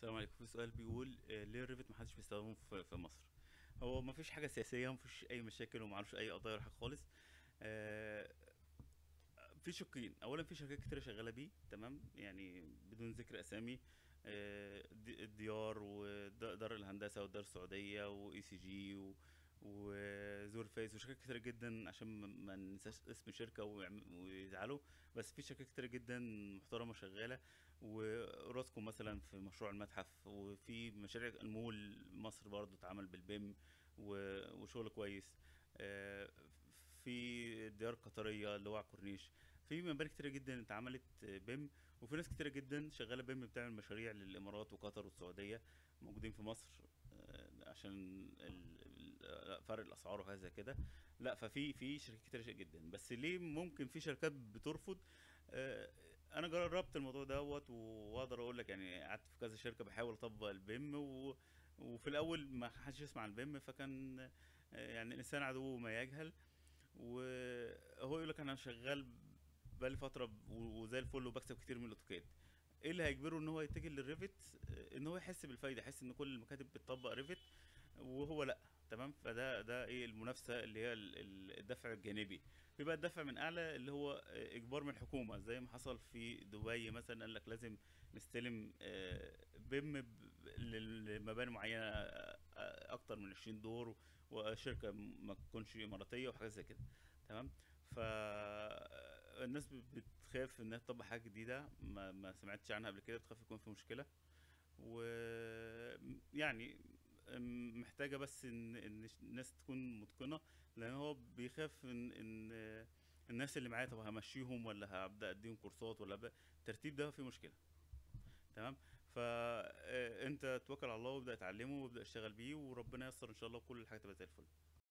السلام عليكم في سؤال بيقول آه، ليه الريفت محدش بيستخدمه في في مصر هو مفيش حاجه سياسيه مفيش اي مشاكل ومعرفش اي قضايا ولا حاجه خالص آه، في شقين اولا في شركات كتير شغاله بيه تمام يعني بدون ذكر اسامي آه، دي- الديار ودار الهندسه والدار السعوديه واي سي جي و- وزور فايز وشركات كتير جدا عشان ما ما ننساش اسم شركه ويعم- ويزعلوا بس في شركات كتير جدا محترمه شغاله وراسكو مثلا في مشروع المتحف وفي مشاريع المول مصر برضو اتعمل بالبيم و- وشغل كويس آه، في ديار قطرية اللي هو على الكورنيش في مباني كتيرة جدا اتعملت بيم وفي ناس كتيرة جدا شغالة بيم بتعمل مشاريع للإمارات وقطر والسعودية موجودين في مصر آه، عشان ال- ال- فرق الأسعار وحاجة زي كده لا ففي في شركات كتيرة جدا بس ليه ممكن في شركات بترفض آه، انا جربت الموضوع دوت واقدر اقول لك يعني قعدت في كذا شركه بحاول اطبق البيم و... وفي الاول ما حدش يسمع عن البيم فكان آه، يعني الانسان عدو ما يجهل وهو يقول لك انا شغال بقالي فتره ب- و- وزي الفل وبكسب كتير من الاوتوكاد ايه اللي هيجبره ان هو يتجه للريفت آه، ان هو يحس بالفايده يحس ان كل المكاتب بتطبق ريفت وهو لا تمام فده ده ايه المنافسه اللي هي ال- ال- الدفع الجانبي في بقى الدفع من اعلى اللي هو آه، اجبار من الحكومه زي ما حصل في دبي مثلا قال لك لازم نستلم آه، بيم ب- لل- لمباني معينه آه، آه، اكتر من 20 دور وشركه ما تكونش اماراتيه وحاجات زي كده تمام فالناس بتخاف انها تطبق حاجه جديده ما, ما سمعتش عنها قبل كده بتخاف يكون في مشكله ويعني محتاجة بس ان ان الناس تكون متقنة لان هو بيخاف ان ان الناس اللي معايا طب همشيهم ولا هبدأ اديهم كورسات ولا هبدأ الترتيب ده فيه مشكلة تمام فانت توكل على الله وابدأ اتعلمه وابدأ اشتغل بيه وربنا ييسر ان شاء الله كل الحاجات تبقى زي الفل